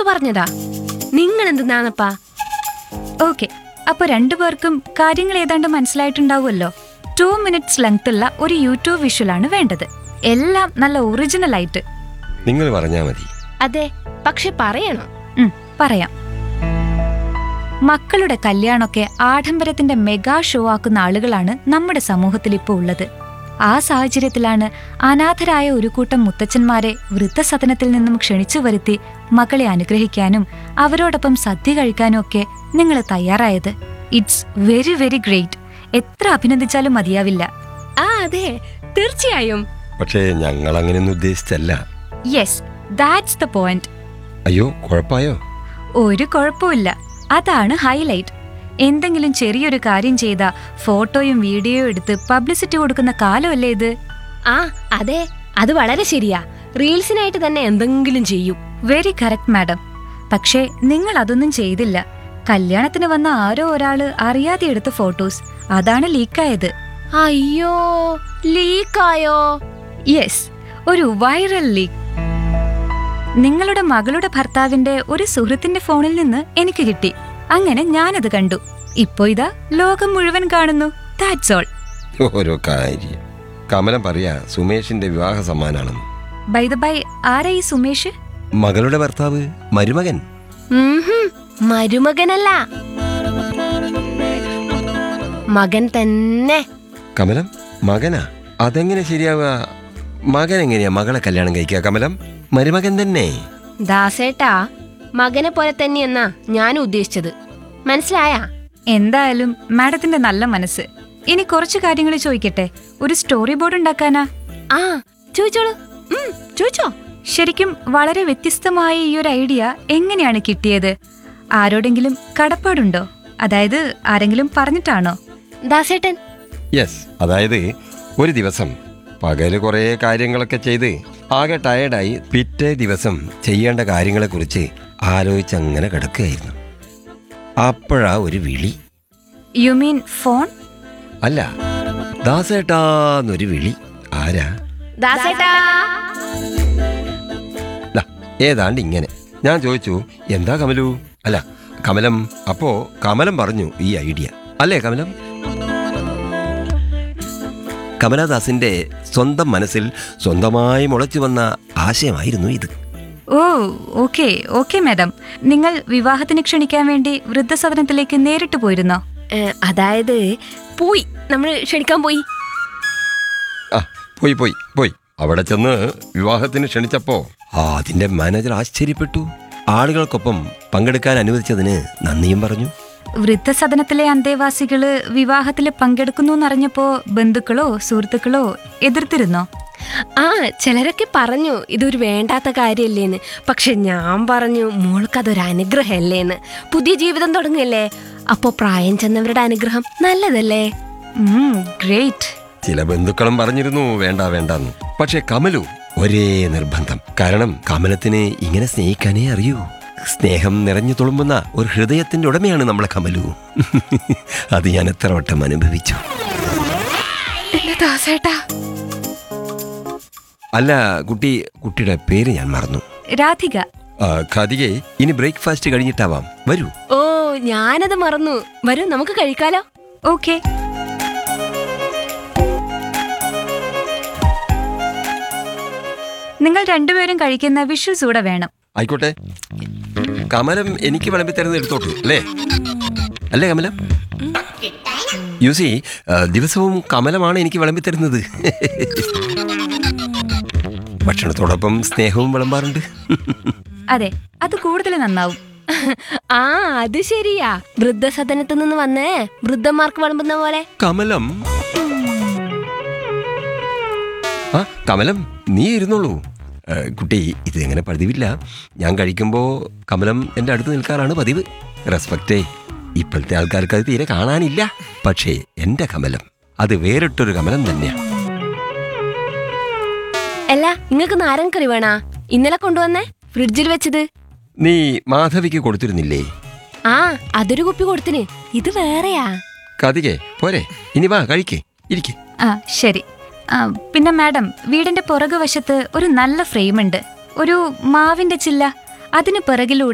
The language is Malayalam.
പറഞ്ഞതാ നിങ്ങൾ എന്തെന്നാണപ്പാ ഓക്കെ അപ്പൊ രണ്ടുപേർക്കും കാര്യങ്ങൾ ഏതാണ്ട് മനസ്സിലായിട്ടുണ്ടാവുമല്ലോ ടു മിനിറ്റ്സ് ലെങ്ത് ഉള്ള ഒരു യൂട്യൂബ് വിഷ്വലാണ് വേണ്ടത് എല്ലാം നല്ല ഒറിജിനൽ ആയിട്ട് നിങ്ങൾ പറഞ്ഞാ മതി അതെ പക്ഷെ പറയണം ഉം, പറയാം മക്കളുടെ കല്യാണമൊക്കെ ആഡംബരത്തിന്റെ മെഗാ ഷോ ആക്കുന്ന ആളുകളാണ് നമ്മുടെ സമൂഹത്തിൽ ഇപ്പോൾ ഉള്ളത് ആ സാഹചര്യത്തിലാണ് അനാഥരായ ഒരു കൂട്ടം മുത്തച്ഛന്മാരെ വൃദ്ധസദനത്തിൽ നിന്നും ക്ഷണിച്ചു വരുത്തി മകളെ അനുഗ്രഹിക്കാനും അവരോടൊപ്പം സദ്യ കഴിക്കാനും ഒക്കെ നിങ്ങൾ തയ്യാറായത് ഇറ്റ്സ് വെരി വെരി ഗ്രേറ്റ് എത്ര അഭിനന്ദിച്ചാലും മതിയാവില്ല ആ അതെ തീർച്ചയായും പക്ഷേ ഞങ്ങൾ അങ്ങനെയൊന്നും ഉദ്ദേശിച്ചല്ല യെസ് ദാറ്റ്സ് ദ പോയിന്റ് അയ്യോ കുഴപ്പമായോ ഒരു കുഴപ്പമില്ല അതാണ് ഹൈലൈറ്റ് എന്തെങ്കിലും ചെറിയൊരു കാര്യം ചെയ്ത ഫോട്ടോയും വീഡിയോയും എടുത്ത് പബ്ലിസിറ്റി കൊടുക്കുന്ന കാലമല്ലേ ഇത് ആ അതെ അത് വളരെ ശരിയാ റീൽസിനായിട്ട് തന്നെ എന്തെങ്കിലും ചെയ്യും വെരി കറക്റ്റ് മാഡം പക്ഷേ നിങ്ങൾ അതൊന്നും ചെയ്തില്ല കല്യാണത്തിന് വന്ന ആരോ ഒരാള് അറിയാതെ എടുത്ത ഫോട്ടോസ് അതാണ് ലീക്കായത് അയ്യോ ലീക്കായോ യെസ് ഒരു വൈറൽ ലീക്ക് നിങ്ങളുടെ മകളുടെ ഭർത്താവിന്റെ ഒരു സുഹൃത്തിന്റെ ഫോണിൽ നിന്ന് എനിക്ക് കിട്ടി അങ്ങനെ ഞാനത് കണ്ടു ഇപ്പോ ഇതാ ലോകം മുഴുവൻ കാണുന്നു ദാറ്റ്സ് ഓൾ ഓരോ കാര്യം കമലം പറയാ സുമേഷിന്റെ വിവാഹ സമ്മാനാണെന്ന് ബൈ ദ ബൈ ആരാ ഈ സുമേഷ് മകളുടെ ഭർത്താവ് മരുമകൻ ഉംഹും, മരുമകനല്ല മകൻ തന്നെ കമലം മകനാ അതെങ്ങനെ ശരിയാവുക മകൻ എങ്ങനെയാ മകളെ കല്യാണം കഴിക്കുക കമലം മരുമകൻ തന്നെ ദാസേട്ടാ മകനെ പോലെ തന്നെയെന്നാ ഞാൻ ഉദ്ദേശിച്ചത് മനസ്സിലായാ എന്തായാലും മാഡത്തിന്റെ നല്ല മനസ്സ് ഇനി കുറച്ച് കാര്യങ്ങൾ ചോദിക്കട്ടെ ഒരു സ്റ്റോറി ബോർഡ് ഉണ്ടാക്കാനാ ആ ചോദിച്ചോളൂ ഉം, ചോദിച്ചോ ശരിക്കും വളരെ വ്യത്യസ്തമായ ഈ ഒരു ഐഡിയ എങ്ങനെയാണ് കിട്ടിയത് ആരോടെങ്കിലും കടപ്പാടുണ്ടോ അതായത് ആരെങ്കിലും പറഞ്ഞിട്ടാണോ ദാസേട്ടൻ യെസ് അതായത് ഒരു ദിവസം പകല് കുറേ കാര്യങ്ങളൊക്കെ ചെയ്ത് ആകെ ടയർഡായി പിറ്റേ ദിവസം ചെയ്യേണ്ട കാര്യങ്ങളെക്കുറിച്ച് ആലോചിച്ചങ്ങനെ കിടക്കുകയായിരുന്നു അപ്പോഴാ ഒരു വിളി യു മീൻ ഫോൺ അല്ല ദാസേട്ടാന്നൊരു വിളി ആരാ ദാസേട്ടാ ദാ, ഏതാണ്ട് ഇങ്ങനെ ഞാൻ ചോദിച്ചു എന്താ കമലു അല്ല കമലം അപ്പോ കമലം പറഞ്ഞു ഈ ഐഡിയ അല്ലേ കമലം കമലദാസിന്റെ സ്വന്തം മനസ്സിൽ സ്വന്തമായി മുളച്ചു വന്ന ആശയമായിരുന്നു ഇത് ഓ ഓക്കെ ഓക്കെ മാഡം നിങ്ങൾ വിവാഹത്തിന് ക്ഷണിക്കാൻ വേണ്ടി വൃദ്ധസദനത്തിലേക്ക് നേരിട്ട് പോയിരുന്നോ ഏ, അതായത് പോയി നമ്മൾ ക്ഷണിക്കാൻ പോയി ആ പോയി പോയി പോയി അവിടെ ചെന്ന് വിവാഹത്തിന് ക്ഷണിച്ചപ്പോ ആ അതിന്റെ മാനേജർ ആശ്ചര്യപ്പെട്ടു ആളുകൾക്കൊപ്പം പങ്കെടുക്കാൻ അനുവദിച്ചതിന് നന്ദിയും പറഞ്ഞു വൃദ്ധസദനത്തിലെ അന്തേവാസികള് വിവാഹത്തിൽ പങ്കെടുക്കുന്നു എന്നറിഞ്ഞപ്പോ ബന്ധുക്കളോ സുഹൃത്തുക്കളോ എതിർത്തിരുന്നോ ആ ചിലരൊക്കെ പറഞ്ഞു ഇതൊരു വേണ്ടാത്ത കാര്യമല്ലേന്ന് പക്ഷെ ഞാൻ പറഞ്ഞു മോൾക്കതൊരു അനുഗ്രഹമല്ലേന്ന് പുതിയ ജീവിതം തുടങ്ങല്ലേ അപ്പോ പ്രായം ചെന്നവരുടെ അനുഗ്രഹം നല്ലതല്ലേ ഗ്രേറ്റ് ചില ബന്ധുക്കളും പറഞ്ഞിരുന്നു വേണ്ട വേണ്ടെന്ന് പക്ഷെ കമലു ഒരേ നിർബന്ധം കാരണം കമലത്തിന് ഇങ്ങനെ സ്നേഹിക്കാനേ അറിയൂ സ്നേഹം നിറഞ്ഞു തുളുമ്പുന്ന ഒരു ഹൃദയത്തിന്റെ ഉടമയാണ് നമ്മളെ കമലു അത് ഞാൻ എത്ര വട്ടം അനുഭവിച്ചു ദാസേട്ടാ അല്ല കുട്ടി കുട്ടിയുടെ പേര് ഞാൻ മറന്നു രാധിക ആ, ഖാദികെ ഇനി ബ്രേക്ക്ഫാസ്റ്റ് കഴിഞ്ഞിട്ടാവാം വരൂ ഓ ഞാനത് മറന്നു വരൂ നമുക്ക് കഴിക്കാലോ ഓക്കെ നിങ്ങൾ രണ്ടുപേരും കഴിക്കുന്ന വിഷ്വൽസ് കൂടെ വേണം ആയിക്കോട്ടെ കമലം എനിക്ക് വിളമ്പി തരുന്നത് എടുത്തോട്ടു അല്ലേ അല്ലേ കമലം യൂസി ദിവസവും കമലമാണ് എനിക്ക് വിളമ്പി തരുന്നത് ഭക്ഷണത്തോടൊപ്പം സ്നേഹവും വിളമ്പാറുണ്ട് അതെ അത് കൂടുതൽ നന്നാവും ആ അത് ശരിയാ വൃദ്ധസദനത്തിൽ നിന്ന് വന്നേ വൃദ്ധന്മാർക്ക് വിളമ്പുന്ന പോലെ കമലം ആ കമലം നീ ഇരുന്നോളൂ ഏ, കുട്ടി ഇത് എങ്ങനെ പതിവില്ല ഞാൻ കഴിക്കുമ്പോൾ കമലം എൻ്റെ അടുത്ത് നിൽക്കാറാണ് പതിവ് റെസ്പെക്റ്റേ ഇപ്പോഴത്തെ ആൾക്കാർക്ക് അത് തീരെ കാണാനില്ല പക്ഷേ എൻ്റെ കമലം അത് വേറിട്ടൊരു കമലം തന്നെയാണ് അല്ല നിങ്ങൾക്ക് നാരങ്ങക്കറി വേണാ ഇന്നലെ കൊണ്ടുവന്നേ ഫ്രിഡ്ജിൽ വെച്ചത് നീ മാധവിക്ക് കൊടുത്തിരുന്നില്ലേ ആ അതൊരു കുപ്പി കൊടുത്തിന് ഇത് വേറെയാ കതികെ പോരെ ഇനി വാ കഴിക്കേ ഇരിക്കേ ആ ശരി ആ, പിന്നെ മാഡം വീടിന്റെ പുറകുവശത്ത് ഒരു നല്ല ഫ്രെയിം ഉണ്ട് ഒരു മാവിന്റെ ചില്ല അതിന് പിറകിലൂടെ